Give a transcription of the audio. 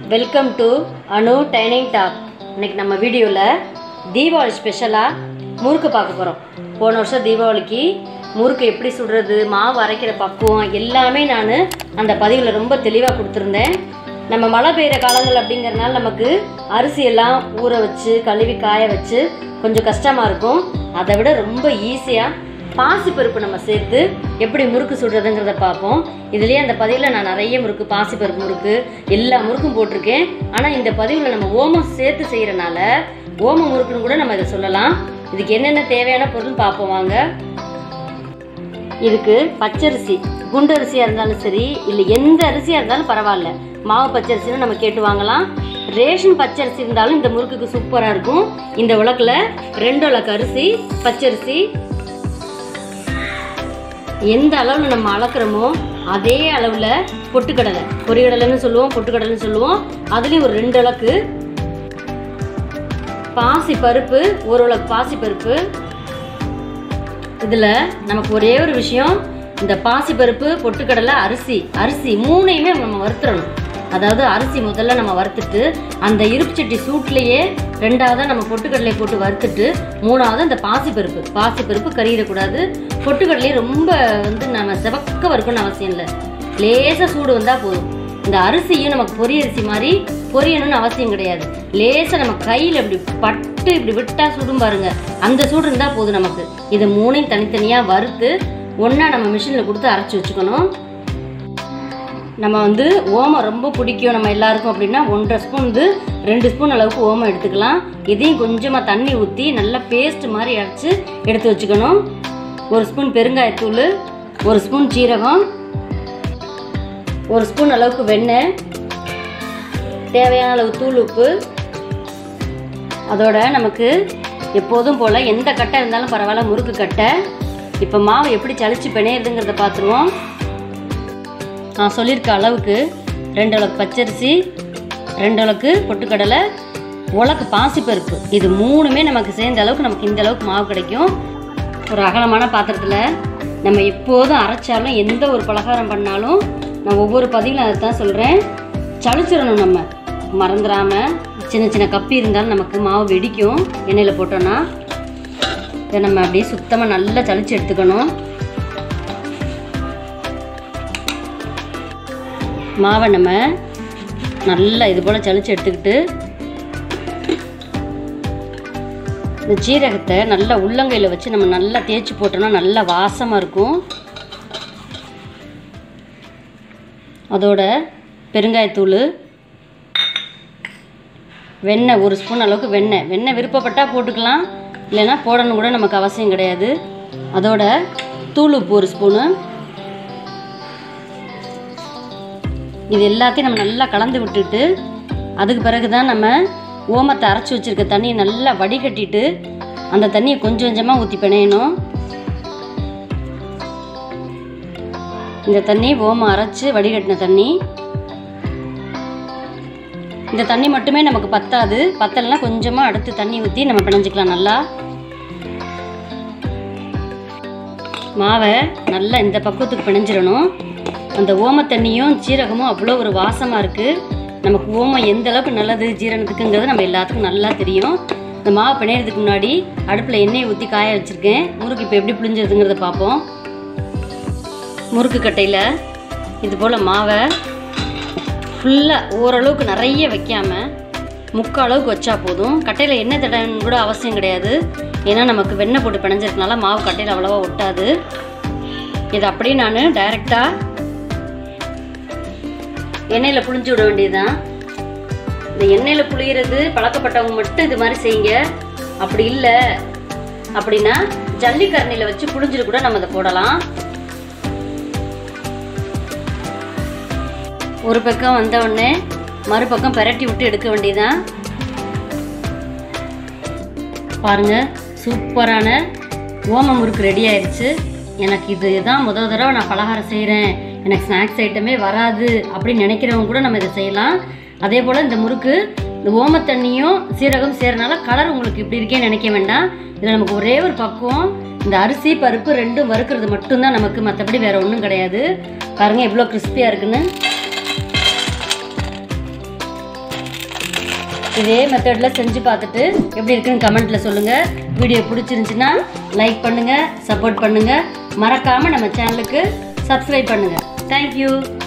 welcome to Anu dining talk இன்னைக்கு நம்ம வீடியோவில் தீபாவளி ஸ்பெஷலாக முறுக்கு பார்க்க போகிறோம் போன வருஷம் தீபாவளிக்கு முறுக்கு எப்படி சுடுறது மாவு அரைக்கிற பக்குவம் எல்லாமே நான் அந்த பதிவில் ரொம்ப தெளிவாக கொடுத்துருந்தேன் நம்ம மழை பெய்கிற காலங்கள் அப்படிங்கிறனால நமக்கு அரிசி எல்லாம் ஊற வச்சு கழுவி காய வச்சு கொஞ்சம் கஷ்டமாக இருக்கும் அதை விட ரொம்ப ஈஸியாக பாசிப்பருப்பு நம்ம சேர்த்து எப்படி முறுக்கு சுடுறதுங்கிறத பார்ப்போம் இதுலேயே அந்த பதிவில் நான் நிறைய முறுக்கு பாசிப்பருப்பு முறுக்கு எல்லா முறுக்கும் போட்டிருக்கேன் ஆனால் இந்த பதிவில் நம்ம ஓமம் சேர்த்து செய்கிறனால ஓம முறுக்குன்னு கூட நம்ம இதை சொல்லலாம் இதுக்கு என்னென்ன தேவையான பொருள் பார்ப்போம் வாங்க இதுக்கு பச்சரிசி குண்டு அரிசியாக இருந்தாலும் சரி இல்லை எந்த அரிசியாக இருந்தாலும் பரவாயில்ல மாவு பச்சரிசின்னு நம்ம கேட்டு வாங்கலாம் ரேஷன் பச்சரிசி இருந்தாலும் இந்த முறுக்குக்கு சூப்பராக இருக்கும் இந்த உலக்கில் ரெண்டு உலக்கு அரிசி பச்சரிசி எந்த அளவில் நம்ம அளக்குறோமோ அதே அளவில் பொட்டுக்கடலை பொரிகடலைன்னு சொல்லுவோம் பொட்டுக்கடலைன்னு சொல்லுவோம் அதுலேயும் ஒரு ரெண்டு அளக்கு பாசி பருப்பு ஒரு உலக்கு பாசி பருப்பு இதில் நமக்கு ஒரே ஒரு விஷயம் இந்த பாசி பருப்பு பொட்டுக்கடலை அரிசி அரிசி மூணையுமே நம்ம வறுத்துறணும் அதாவது அரிசி முதல்ல நம்ம வறுத்துட்டு அந்த இருப்பு சட்டி சூட்லேயே ரெண்டாவதாக நம்ம பொட்டுக்கடலையை போட்டு வறுத்துட்டு மூணாவது அந்த பாசிப்பருப்பு பாசிப்பருப்பு கறியிடக்கூடாது பொட்டுக்கடலையும் ரொம்ப வந்து நம்ம செவக்க வறுக்கணும்னு அவசியம் இல்லை லேசாக சூடு வந்தால் போதும் இந்த அரிசியும் நமக்கு பொரி அரிசி மாதிரி பொரியணும்னு அவசியம் கிடையாது லேசாக நம்ம கையில் இப்படி பட்டு இப்படி விட்டா சுடும் பாருங்க அந்த சூடு இருந்தால் போதும் நமக்கு இதை மூணையும் தனித்தனியாக வறுத்து ஒன்றா நம்ம மிஷினில் கொடுத்து அரைச்சி வச்சுக்கணும் நம்ம வந்து ஓமம் ரொம்ப பிடிக்கும் நம்ம எல்லாருக்கும் அப்படின்னா ஒன்றரை ஸ்பூன் வந்து ரெண்டு ஸ்பூன் அளவுக்கு ஓமம் எடுத்துக்கலாம் இதையும் கொஞ்சமாக தண்ணி ஊற்றி நல்லா பேஸ்ட் மாதிரி அரைச்சி எடுத்து வச்சுக்கணும் ஒரு ஸ்பூன் பெருங்காயத்தூள் ஒரு ஸ்பூன் சீரகம் ஒரு ஸ்பூன் அளவுக்கு வெண்ணெய் தேவையான அளவு தூள் உப்பு அதோட நமக்கு எப்போதும் போல் எந்த கட்டை இருந்தாலும் பரவாயில்ல முறுக்கு கட்டை இப்போ மாவு எப்படி சளிச்சு பிணையிறதுங்கிறத பார்த்துருவோம் நான் சொல்லியிருக்க அளவுக்கு ரெண்டு அளவுக்கு பச்சரிசி ரெண்டு அளவுக்கு பொட்டுக்கடலை உலக்கு பாசிப்பருப்பு இது மூணுமே நமக்கு சேர்ந்த அளவுக்கு நமக்கு இந்த அளவுக்கு மாவு கிடைக்கும் ஒரு அகலமான பாத்திரத்தில் நம்ம எப்போதும் அரைச்சாலும் எந்த ஒரு பலகாரம் பண்ணாலும் நான் ஒவ்வொரு பதிவிலும் அதை தான் சொல்கிறேன் சளிச்சிடணும் நம்ம மறந்துடாமல் சின்ன சின்ன கப்பி இருந்தாலும் நமக்கு மாவு வெடிக்கும் எண்ணெயில் போட்டோன்னா இதை நம்ம அப்படியே சுத்தமாக நல்லா சளிச்சு எடுத்துக்கணும் மாவை நம்ம நல்லா இது போல் சளிச்சு எடுத்துக்கிட்டு இந்த ஜீரகத்தை நல்லா உள்ளங்கையில் வச்சு நம்ம நல்லா தேய்ச்சி போட்டோம்னா நல்லா வாசமாக இருக்கும் அதோட பெருங்காயத்தூள் வெண்ணெய் ஒரு ஸ்பூன் அளவுக்கு வெண்ணெய் வெண்ணெய் விருப்பப்பட்டால் போட்டுக்கலாம் இல்லைன்னா போடணும் கூட நமக்கு அவசியம் கிடையாது அதோட தூள் உப்பு ஒரு ஸ்பூனு இது எல்லாத்தையும் நம்ம நல்லா கலந்து விட்டுட்டு அதுக்கு பிறகு தான் நம்ம ஓமத்தை அரைச்சி வச்சுருக்க தண்ணியை நல்லா வடிகட்டிட்டு அந்த தண்ணியை கொஞ்சம் கொஞ்சமாக ஊற்றி பிணையணும் இந்த தண்ணி ஓமம் அரைச்சி வடிகட்டின தண்ணி இந்த தண்ணி மட்டுமே நமக்கு பத்தாது பத்தலைன்னா கொஞ்சமாக அடுத்து தண்ணி ஊற்றி நம்ம பிணைஞ்சிக்கலாம் நல்லா மாவை நல்லா இந்த பக்குவத்துக்கு பிணைஞ்சிடணும் அந்த ஓம தண்ணியும் சீரகமும் அவ்வளோ ஒரு வாசமாக இருக்குது நமக்கு ஓமம் எந்த அளவுக்கு நல்லது ஜீரணத்துக்குங்கிறது நம்ம எல்லாத்துக்கும் நல்லா தெரியும் இந்த மாவு பிணையிறதுக்கு முன்னாடி அடுப்பில் எண்ணெயை ஊற்றி காய வச்சுருக்கேன் முறுக்கு இப்போ எப்படி புளிஞ்சதுங்கிறத பார்ப்போம் முறுக்கு கட்டையில் இது போல் மாவை ஃபுல்லாக ஓரளவுக்கு நிறைய வைக்காமல் முக்கால் அளவுக்கு வச்சா போதும் கட்டையில் எண்ணெய் தடன்னு கூட அவசியம் கிடையாது ஏன்னா நமக்கு வெண்ணெய் போட்டு பிணைஞ்சிருக்கனால மாவு கட்டையில் அவ்வளோவா ஒட்டாது இது அப்படியே நான் டைரெக்டாக எண்ணெயில் புளிஞ்சு விட வேண்டியதுதான் இந்த எண்ணெயில் புளியறது பழக்கப்பட்டவங்க மட்டும் இது மாதிரி செய்யுங்க அப்படி இல்லை அப்படின்னா ஜல்லிக்கரணியில் வச்சு புளிஞ்சிட்டு கூட நம்ம அதை போடலாம் ஒரு பக்கம் வந்த உடனே மறுபக்கம் பெரட்டி விட்டு எடுக்க வேண்டியதான் பாருங்க சூப்பரான ஓம முறுக்கு ரெடி ஆயிடுச்சு எனக்கு இது தான் முதல் தடவை நான் பலகாரம் செய்கிறேன் எனக்கு ஸ்நாக்ஸ் ஐட்டமே வராது அப்படின்னு நினைக்கிறவங்க கூட நம்ம இதை செய்யலாம் அதே போல் இந்த முறுக்கு இந்த ஓம தண்ணியும் சீரகம் சேரனால கலர் உங்களுக்கு இப்படி இருக்கேன்னு நினைக்க வேண்டாம் இதில் நமக்கு ஒரே ஒரு பக்குவம் இந்த அரிசி பருப்பு ரெண்டும் வறுக்கிறது மட்டும்தான் நமக்கு மற்றபடி வேற ஒன்றும் கிடையாது பாருங்கள் எவ்வளோ கிறிஸ்பியாக இருக்குன்னு இதே மெத்தடில் செஞ்சு பார்த்துட்டு எப்படி இருக்குன்னு கமெண்ட்டில் சொல்லுங்கள் வீடியோ பிடிச்சிருந்துச்சுன்னா லைக் பண்ணுங்கள் சப்போர்ட் பண்ணுங்கள் மறக்காமல் நம்ம சேனலுக்கு சப்ஸ்கிரைப் பண்ணுங்கள் தேங்க்யூ